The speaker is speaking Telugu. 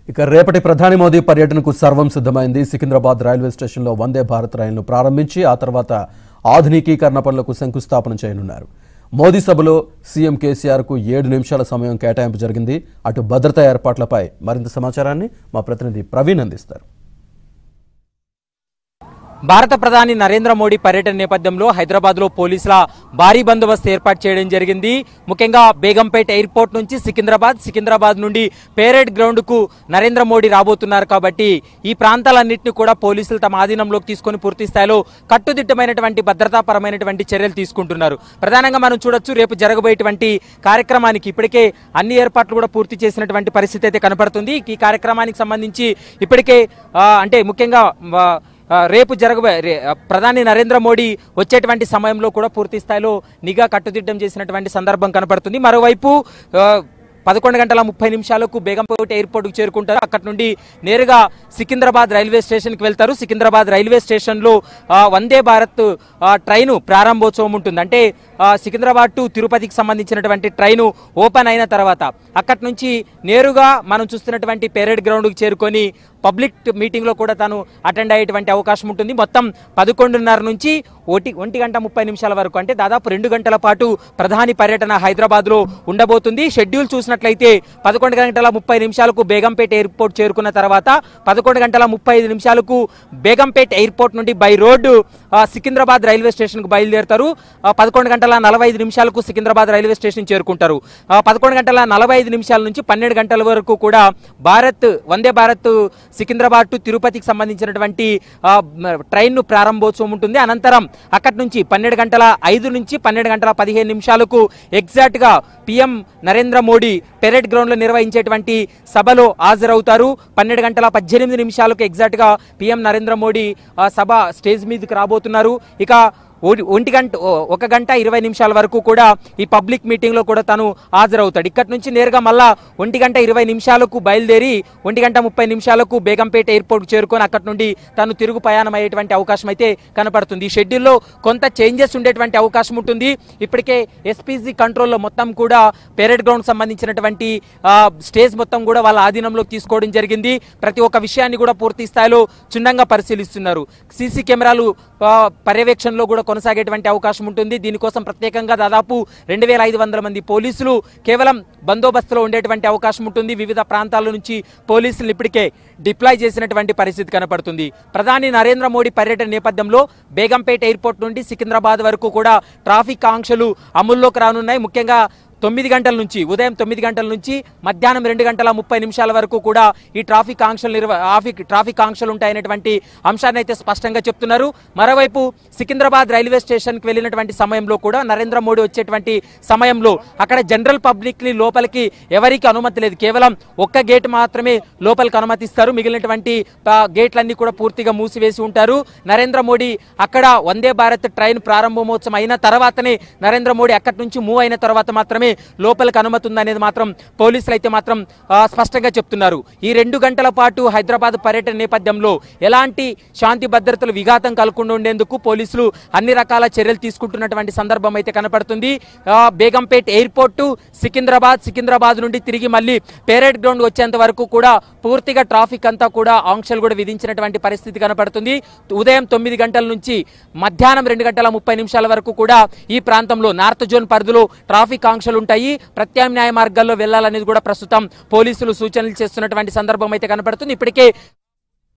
ఇక రేపటి ప్రధాని మోదీ పర్యటనకు సర్వం సిద్ధమైంది సికింద్రాబాద్ రైల్వే స్టేషన్లో వందే భారత్ రైలును ప్రారంభించి ఆ తర్వాత ఆధునికీకరణ పనులకు శంకుస్థాపన చేయనున్నారు మోదీ సభలో సీఎం కేసీఆర్కు ఏడు నిమిషాల సమయం కేటాయింపు జరిగింది అటు భద్రతా ఏర్పాట్లపై మరింత సమాచారాన్ని మా ప్రతినిధి ప్రవీణ్ అందిస్తారు భారత ప్రధాని నరేంద్ర మోడీ పర్యటన నేపథ్యంలో హైదరాబాద్ లో పోలీసుల భారీ బందోబస్తు ఏర్పాటు చేయడం జరిగింది ముఖ్యంగా బేగంపేట ఎయిర్పోర్ట్ నుంచి సికింద్రాబాద్ సికింద్రాబాద్ నుండి పేరేడ్ గ్రౌండ్ కు నరేంద్ర మోడీ రాబోతున్నారు కాబట్టి ఈ ప్రాంతాలన్నింటినీ కూడా పోలీసులు తమ ఆధీనంలోకి తీసుకొని పూర్తి స్థాయిలో కట్టుదిట్టమైనటువంటి భద్రతాపరమైనటువంటి చర్యలు తీసుకుంటున్నారు ప్రధానంగా మనం చూడొచ్చు రేపు జరగబోయేటువంటి కార్యక్రమానికి ఇప్పటికే అన్ని ఏర్పాట్లు కూడా పూర్తి చేసినటువంటి పరిస్థితి అయితే కనపడుతుంది ఈ కార్యక్రమానికి సంబంధించి ఇప్పటికే ఆ, అంటే ముఖ్యంగా ఆ, ఆ, రేపు జరగబోయే రే- ఆ, ప్రధాని నరేంద్ర మోడీ వచ్చేటువంటి సమయంలో కూడా పూర్తి స్థాయిలో నిఘా కట్టుదిట్టం చేసినటువంటి సందర్భం కనపడుతుంది మరోవైపు ఆ, పదకొండు గంటల ముప్పై నిమిషాలకు బేగంపేట ఎయిర్పోర్ట్కు చేరుకుంటారు అక్కడి నుండి నేరుగా సికింద్రాబాద్ రైల్వే స్టేషన్కి వెళ్తారు సికింద్రాబాద్ రైల్వే స్టేషన్లో ఆ, వందే భారత్ ఆ, ట్రైను ప్రారంభోత్సవం ఉంటుంది అంటే ఆ, సికింద్రాబాద్ టు తిరుపతికి సంబంధించినటువంటి ట్రైను ఓపెన్ అయిన తర్వాత అక్కడి నుంచి నేరుగా మనం చూస్తున్నటువంటి పెరేడ్ గ్రౌండ్కి చేరుకొని పబ్లిక్ మీటింగ్లో కూడా తాను అటెండ్ అయ్యేటువంటి అవకాశం ఉంటుంది మొత్తం పదకొండున్నర నుంచి ఒంటి ఒంటి గంట ముప్పై నిమిషాల వరకు అంటే దాదాపు రెండు గంటల పాటు ప్రధాని పర్యటన హైదరాబాద్లో ఉండబోతుంది షెడ్యూల్ చూసినట్లయితే పదకొండు గంటల ముప్పై నిమిషాలకు బేగంపేట ఎయిర్పోర్ట్ చేరుకున్న తర్వాత పదకొండు గంటల ముప్పై ఐదు నిమిషాలకు బేగంపేట ఎయిర్పోర్ట్ నుండి బై రోడ్డు ఆ, సికింద్రాబాద్ రైల్వే స్టేషన్కు బయలుదేరుతారు ఆ, పదకొండు గంటల నలభై ఐదు నిమిషాలకు సికింద్రాబాద్ రైల్వే స్టేషన్ చేరుకుంటారు ఆ, పదకొండు గంటల నలభై ఐదు నిమిషాల నుంచి పన్నెండు గంటల వరకు కూడా భారత్ వందే భారత్ సికింద్రాబాద్ టు తిరుపతికి సంబంధించినటువంటి ఆ, మ- ట్రైన్ను ప్రారంభోత్సవం ఉంటుంది అనంతరం అక్కడి నుంచి పన్నెండు గంటల ఐదు నుంచి పన్నెండు గంటల పదిహేను నిమిషాలకు ఎగ్జాక్ట్గా పిఎం నరేంద్ర మోడీ పెరేడ్ గ్రౌండ్లో నిర్వహించేటువంటి సభలో హాజరవుతారు పన్నెండు గంటల పద్దెనిమిది నిమిషాలకు ఎగ్జాక్ట్గా పిఎం నరేంద్ర మోడీ ఆ, సభ స్టేజ్ మీదకి రాబోతున్నారు ఇక ఒ- ఒంటి గంట ఓ- ఒక గంట ఇరవై నిమిషాల వరకు కూడా ఈ పబ్లిక్ మీటింగ్లో కూడా తను హాజరవుతాడు ఇక్కడి నుంచి నేరుగా మళ్ళా ఒంటి గంట ఇరవై నిమిషాలకు బయలుదేరి ఒంటి గంట ముప్పై నిమిషాలకు బేగంపేట ఎయిర్పోర్ట్ చేరుకొని అక్కడి నుండి తను తిరుగు ప్రయాణం అయ్యేటువంటి అవకాశం అయితే కనపడుతుంది ఈ షెడ్యూల్లో కొంత చేంజెస్ ఉండేటువంటి అవకాశం ఉంటుంది ఇప్పటికే ఎస్పీజీ కంట్రోల్లో మొత్తం కూడా పెరేడ్ గ్రౌండ్ సంబంధించినటువంటి ఆ, స్టేజ్ మొత్తం కూడా వాళ్ళ ఆధీనంలోకి తీసుకోవడం జరిగింది ప్రతి ఒక్క విషయాన్ని కూడా పూర్తి స్థాయిలో క్షుణ్ణంగా పరిశీలిస్తున్నారు సీసీ కెమెరాలు ఆ, పర్యవేక్షణలో కూడా కొనసాగేటువంటి అవకాశం ఉంటుంది దీనికోసం ప్రత్యేకంగా దాదాపు రెండు వేల ఐదు వందల మంది పోలీసులు కేవలం బందోబస్తులో ఉండేటువంటి అవకాశం ఉంటుంది వివిధ ప్రాంతాల నుంచి పోలీసులు ఇప్పటికే డిప్లాయ్ చేసినటువంటి పరిస్థితి కనపడుతుంది ప్రధాని నరేంద్ర మోడీ పర్యటన నేపథ్యంలో బేగంపేట ఎయిర్పోర్ట్ నుండి సికింద్రాబాద్ వరకు కూడా ట్రాఫిక్ ఆంక్షలు అమల్లోకి రానున్నాయి ముఖ్యంగా తొమ్మిది గంటల నుంచి ఉదయం తొమ్మిది గంటల నుంచి మధ్యాహ్నం రెండు గంటల ముప్పై నిమిషాల వరకు కూడా ఈ ట్రాఫిక్ ఆంక్షలు నిర్వ ట్రాఫిక్ ట్రాఫిక్ ఆంక్షలు ఉంటాయనేటువంటి అంశాన్ని అయితే స్పష్టంగా చెప్తున్నారు మరోవైపు సికింద్రాబాద్ రైల్వే స్టేషన్కి వెళ్ళినటువంటి సమయంలో కూడా నరేంద్ర మోడీ వచ్చేటువంటి సమయంలో అక్కడ జనరల్ పబ్లిక్ ని లోపలికి ఎవరికి అనుమతి లేదు కేవలం ఒక్క గేట్ మాత్రమే లోపలికి అనుమతిస్తారు మిగిలినటువంటి ఆ, గేట్లన్నీ కూడా పూర్తిగా మూసివేసి ఉంటారు నరేంద్ర మోడీ అక్కడ వందే భారత్ ట్రైన్ ప్రారంభోత్సవం అయిన తర్వాతనే నరేంద్ర మోడీ అక్కడి నుంచి మూవ్ అయిన తర్వాత మాత్రమే లోపలికి అనుమతి ఉందనేది మాత్రం పోలీసులు అయితే మాత్రం ఆ, స్పష్టంగా చెప్తున్నారు ఈ రెండు గంటల పాటు హైదరాబాద్ పర్యటన నేపథ్యంలో ఎలాంటి శాంతి భద్రతలు విఘాతం కలగకుండా ఉండేందుకు పోలీసులు అన్ని రకాల చర్యలు తీసుకుంటున్నటువంటి సందర్భం అయితే కనపడుతుంది ఆ, బేగంపేట్ ఎయిర్పోర్టు సికింద్రాబాద్ సికింద్రాబాద్ నుండి తిరిగి మళ్ళీ పేరేడ్ గ్రౌండ్ వచ్చేంత వరకు కూడా పూర్తిగా ట్రాఫిక్ అంతా కూడా ఆంక్షలు కూడా విధించినటువంటి పరిస్థితి కనపడుతుంది ఉదయం తొమ్మిది గంటల నుంచి మధ్యాహ్నం రెండు గంటల ముప్పై నిమిషాల వరకు కూడా ఈ ప్రాంతంలో నార్త్ జోన్ పరిధిలో ట్రాఫిక్ ఆంక్షలు ఉంటాయి ప్రత్యామ్నాయ మార్గాల్లో వెళ్లాలనేది కూడా ప్రస్తుతం పోలీసులు సూచనలు చేస్తున్నటువంటి సందర్భం అయితే కనపడుతుంది ఇప్పటికే